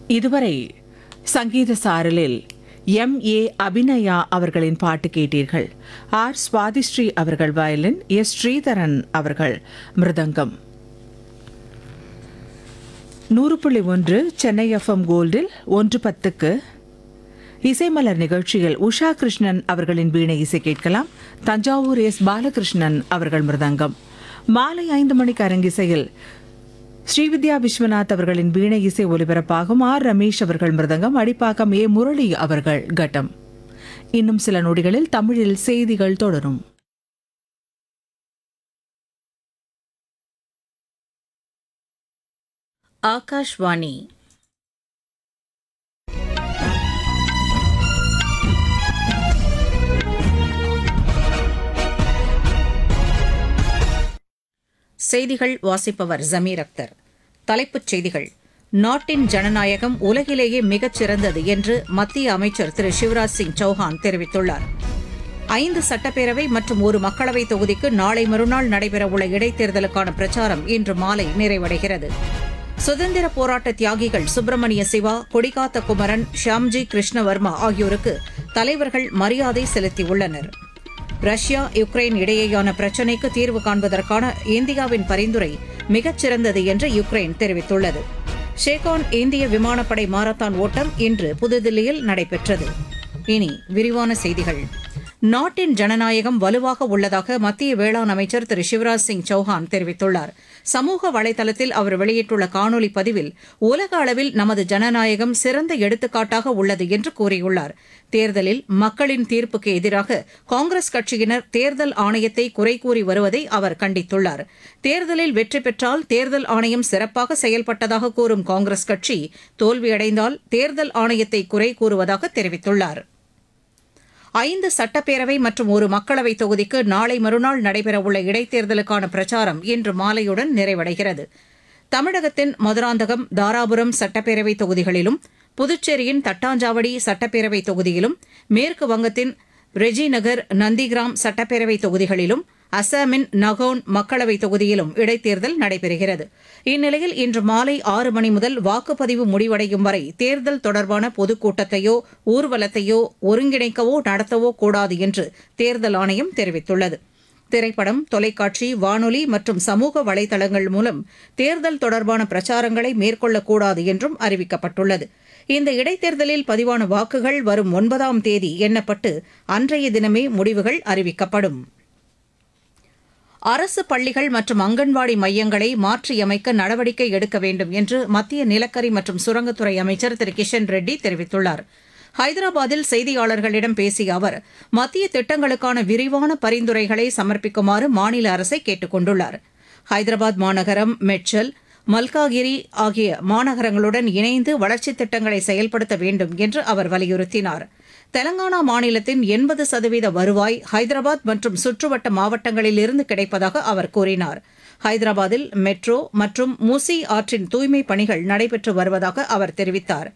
இதுவரை சங்கீத சாரலில் M A Abhinaya அவர்களின் பாட்டு கேட்டீர்கள் ஆர் சுவாதிஸ்ரீ அவர்கள் வயலின் எஸ் ஸ்ரீதரன் அவர்கள் மிருதங்கம் நூறு புள்ளி ஒன்று சென்னை எஃப்எம் கோல்டில் ஒன்று பத்துக்கு இசைமலர் நிகழ்ச்சியில் உஷா கிருஷ்ணன் அவர்களின் வீணை இசை கேட்கலாம் தஞ்சாவூர் எஸ் பாலகிருஷ்ணன் அவர்கள் மிருதங்கம் மாலை ஐந்து மணிக்கு அரங்கிசையில் ஸ்ரீவித்யா விஸ்வநாத் அவர்களின் வீணை இசை ஒலிபரப்பாகும் ஆர் ரமேஷ் அவர்கள் மிருதங்கம் அடிப்பாக்கம் ஏ முரளி அவர்கள் கட்டம் இன்னும் சில நொடிகளில் தமிழில் செய்திகள் தொடரும் ஆகாஷ்வாணி செய்திகள் வாசிப்பவர் ஜமீர் அக்தர் தலைப்புச் செய்திகள் நாட்டின் ஜனநாயகம் உலகிலேயே மிகச் சிறந்தது என்று மத்திய அமைச்சர் திரு சிவராஜ் சிங் சௌஹான் தெரிவித்துள்ளார் ஐந்து சட்டப்பேரவை மற்றும் ஒரு மக்களவைத் தொகுதிக்கு நாளை மறுநாள் நடைபெறவுள்ள இடைத்தேர்தலுக்கான பிரச்சாரம் இன்று மாலை நிறைவடைகிறது சுதந்திர போராட்ட தியாகிகள் சுப்பிரமணிய சிவா கொடிகாத்த குமரன் ஷியாம்ஜி கிருஷ்ணவர்மா ஆகியோருக்கு தலைவர்கள் மரியாதை செலுத்தியுள்ளனர் ரஷ்யா யுக்ரைன் இடையேயான பிரச்சினைக்கு தீர்வு காண்பதற்கான இந்தியாவின் பரிந்துரை மிகச்சிறந்தது என்று யுக்ரைன் தெரிவித்துள்ளது ஷேகான் இந்திய விமானப்படை மாரத்தான் ஓட்டம் இன்று புதுதில்லியில் நடைபெற்றது இனி விரிவான செய்திகள் நாட்டின் ஜனநாயகம் வலுவாக உள்ளதாக மத்திய வேளாண் அமைச்சர் திரு சிவராஜ் சிங் சௌஹான் தெரிவித்துள்ளார் சமூக வலைதளத்தில் அவர் வெளியிட்டுள்ள காணொலி பதிவில் உலக அளவில் நமது ஜனநாயகம் சிறந்த எடுத்துக்காட்டாக உள்ளது என்று கூறியுள்ளார் தேர்தலில் மக்களின் தீர்ப்புக்கு எதிராக காங்கிரஸ் கட்சியினர் தேர்தல் ஆணையத்தை குறை கூறி வருவதை அவர் கண்டித்துள்ளார் தேர்தலில் வெற்றி பெற்றால் தேர்தல் ஆணையம் சிறப்பாக செயல்பட்டதாக கூறும் காங்கிரஸ் கட்சி தோல்வியடைந்தால் தேர்தல் ஆணையத்தை குறை கூறுவதாக தெரிவித்துள்ளார் ஐந்து சட்டப்பேரவை மற்றும் ஒரு மக்களவைத் தொகுதிக்கு நாளை மறுநாள் நடைபெறவுள்ள இடைத்தேர்தலுக்கான பிரச்சாரம் இன்று மாலையுடன் நிறைவடைகிறது தமிழகத்தின் மதுராந்தகம் தாராபுரம் சட்டப்பேரவைத் தொகுதிகளிலும் புதுச்சேரியின் தட்டாஞ்சாவடி சட்டப்பேரவைத் தொகுதியிலும் மேற்கு வங்கத்தின் ரெஜிநகர் நந்திகிராம் சட்டப்பேரவைத் தொகுதிகளிலும் அசாமின் நகோன் மக்களவைத் தொகுதியிலும் இடைத்தேர்தல் நடைபெறுகிறது இந்நிலையில் இன்று மாலை ஆறு மணி முதல் வாக்குப்பதிவு முடிவடையும் வரை தேர்தல் தொடர்பான பொதுக்கூட்டத்தையோ ஊர்வலத்தையோ ஒருங்கிணைக்கவோ நடத்தவோ கூடாது என்று தேர்தல் ஆணையம் தெரிவித்துள்ளது திரைப்படம் தொலைக்காட்சி வானொலி மற்றும் சமூக வலைதளங்கள் மூலம் தேர்தல் தொடர்பான பிரச்சாரங்களை மேற்கொள்ளக்கூடாது என்றும் அறிவிக்கப்பட்டுள்ளது இந்த இடைத்தேர்தலில் பதிவான வாக்குகள் வரும் ஒன்பதாம் தேதி எண்ணப்பட்டு அன்றைய தினமே முடிவுகள் அறிவிக்கப்படும் அரசு பள்ளிகள் மற்றும் அங்கன்வாடி மையங்களை மாற்றியமைக்க நடவடிக்கை எடுக்க வேண்டும் என்று மத்திய நிலக்கரி மற்றும் சுரங்கத்துறை அமைச்சர் திரு கிஷன் ரெட்டி தெரிவித்துள்ளார் ஹைதராபாத்தில் செய்தியாளர்களிடம் பேசிய அவர் மத்திய திட்டங்களுக்கான விரிவான பரிந்துரைகளை சமர்ப்பிக்குமாறு மாநில அரசை கேட்டுக் கொண்டுள்ளார் ஹைதராபாத் மாநகரம் மெட்சல் மல்காகிரி ஆகிய மாநகரங்களுடன் இணைந்து வளர்ச்சித் திட்டங்களை செயல்படுத்த வேண்டும் என்று அவர் வலியுறுத்தினார் தெலங்கானா மாநிலத்தின் எண்பது சதவீத வருவாய் ஹைதராபாத் மற்றும் சுற்றுவட்ட மாவட்டங்களில் இருந்து கிடைப்பதாக அவர் கூறினார் ஹைதராபாத்தில் மெட்ரோ மற்றும் மூசி ஆற்றின் தூய்மைப் பணிகள் நடைபெற்று வருவதாக அவர் தெரிவித்தார்